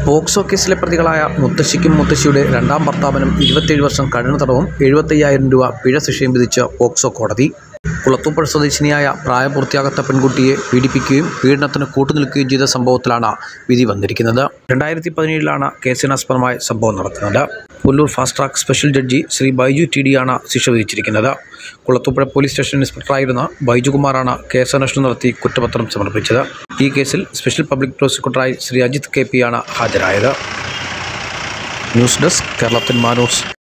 POCSO കേസിലെ പ്രതികളായ മുത്തശ്ശിക്കും മുത്തശ്ശിയുടെ രണ്ടാം ഭർത്താവിനും ഇരുപത്തിയേഴ് വർഷം കഠിന തടവും എഴുപത്തയ്യായിരം രൂപ പിഴ ശിക്ഷയും വിധിച്ച് പോക്സോ കോടതി കുളത്തൂപ്പുഴ സ്വദേശിനിയായ പ്രായപൂർത്തിയാകാത്ത പെൺകുട്ടിയെ പീഡിപ്പിക്കുകയും പീഡനത്തിന് കൂട്ടുനിൽക്കുകയും ചെയ്ത സംഭവത്തിലാണ് വിധി വന്നിരിക്കുന്നത് രണ്ടായിരത്തി പതിനേഴിലാണ് കേസിനാസ്പദമായ സംഭവം നടക്കുന്നത് Pullur fast track special judge Shri Baiju T ഡിയാണ് ശിക്ഷ വിധിച്ചിരിക്കുന്നത് കുളത്തൂപ്പുഴ പോലീസ് സ്റ്റേഷൻ ഇൻസ്പെക്ടറായിരുന്ന ബൈജുകുമാറാണ് കേസന്വേഷണം നടത്തി കുറ്റപത്രം സമർപ്പിച്ചത് ഈ കേസിൽ സ്പെഷ്യൽ പബ്ലിക് പ്രോസിക്യൂട്ടറായി ശ്രീ അജിത് കെ പിയാണ് ഹാജരായത് ന്യൂസ് ഡെസ്ക് കേരളത്തിൻ മാനൂസ്